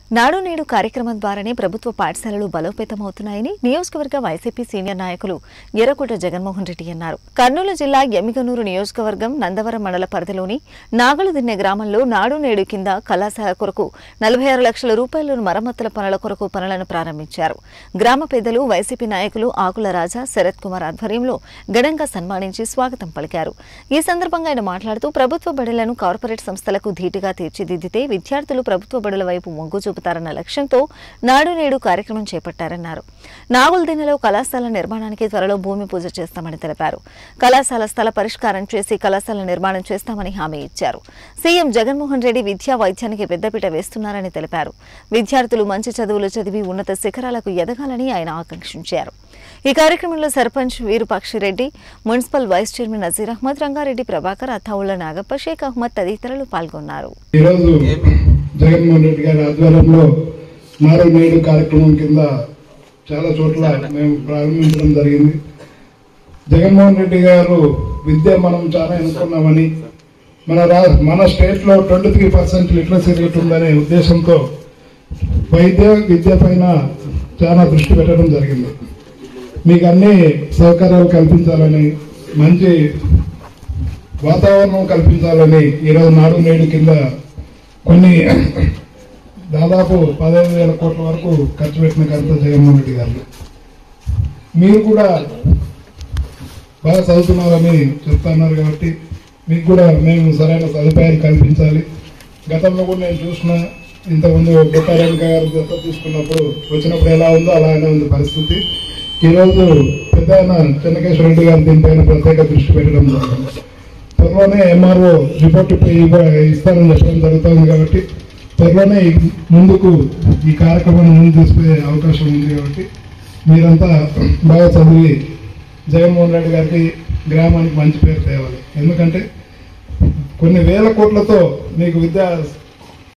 నాడు నేడు కార్యక్రమం ద్వారానే ప్రభుత్వ పాఠశాలలు బలోపేతమవుతున్నాయని నియోజకవర్గ వైసీపీ సీనియర్ నాయకులు ఎర్రకోట జగన్మోహన్ రెడ్డి అన్నారు కర్నూలు జిల్లా ఎమ్మిగనూరు నియోజకవర్గం నందవరం మండల పరిధిలోని నాగలదిన్నె గ్రామంలో నాడు నేడు కింద కళాశాల కొరకు నలభై ఆరు లక్షల రూపాయలను మరమ్మతుల పనుల కొరకు పనులను ప్రారంభించారు గ్రామ పెద్దలు వైసీపీ నాయకులు ఆకుల రాజా శరత్ కుమార్ ఆధ్వర్యంలో ఘనంగా సన్మానించి స్వాగతం పలికారు ఈ సందర్భంగా ఆయన మాట్లాడుతూ ప్రభుత్వ బడులను కార్పొరేట్ సంస్థలకు ధీటుగా తీర్చిదిద్దితే విద్యార్థులు ప్రభుత్వ బడుల వైపు మొగ్గు చూపుతారన్న లక్ష్యంతో నాడు నేడు కార్యక్రమం చేపట్టారన్నారు నాగుల్దిన్నెలో కళాశాల నిర్మాణానికి త్వరలో భూమి పూజ చేస్తామని తెలిపారు కళాశాల స్థల పరిష్కారం చేసి కళాశాల నిర్మాణం చేస్తామని హామీ ఇచ్చారు సీఎం జగన్మోహన్ రెడ్డి విద్యా వైద్యానికి పెద్దపీట వేస్తున్నారని తెలిపారు విద్యార్థులు మంచి చదువులు చదివి ఉన్నత శిఖరాలకు ఎదగాలని ఆయన ఆకాంక్షించారు ఈ కార్యక్రమంలో sarpanch Virupakshireddy municipal vice chairman Nazir Ahmed Rangareddy Prabhakar Athavula Nagappa Sheikh Ahmed తదితరులు పాల్గొన్నారు ఈరోజు జగన్మోహన్ రెడ్డి గారి ఆధ్వర్యంలో నాడు నేడు కార్యక్రమం కింద చాలా చోట్ల మేము ప్రారంభించడం జరిగింది జగన్మోహన్ రెడ్డి గారు విద్య మనం చాలా ఎన్నుకున్నామని మన రా మన స్టేట్లో twenty three percent literacy rate ఉందనే ఉద్దేశంతో వైద్య విద్య పైన చాలా దృష్టి పెట్టడం జరిగింది మీకు అన్ని సౌకర్యాలు కల్పించాలని మంచి వాతావరణం కల్పించాలని ఈరోజు నాడు నేడు కింద కొన్ని దాదాపు పదహైదు వేల కోట్ల వరకు ఖర్చు పెట్టిన ఘనత జగన్మోహన్ రెడ్డి గారు మీరు కూడా బాగా చదువుతున్నారని చెప్తున్నారు కాబట్టి మీకు కూడా మేము సరైన సదుపాయాలు కల్పించాలి గతంలో కూడా నేను చూసిన ఇంతకుముందు బుట్టారాయణ గారు దత్తత తీసుకున్నప్పుడు వచ్చినప్పుడు ఎలా ఉందో అలానే ఉంది పరిస్థితి ఈరోజు పెద్ద ఆయన చెన్నకేశ్వర రెడ్డి గారు దీనిపైన ప్రత్యేక దృష్టి పెట్టడం జరిగింది త్వరలోనే ఎంఆర్ఓ రిపోర్ట్ ఇప్ప- ఇవ్వ- ఇస్తారని చెప్పడం జరుగుతుంది కాబట్టి త్వరలోనే ఈ- ముందుకు ఈ కార్యక్రమాన్ని ముందు తీసుకునే అవకాశం ఉంది కాబట్టి మీరంతా బాగా చదివి జగన్మోహన్ రెడ్డి గారికి గ్రామానికి మంచి పేరు తేవాలి ఎందుకంటే కొన్ని వేల కోట్లతో మీకు విద్యా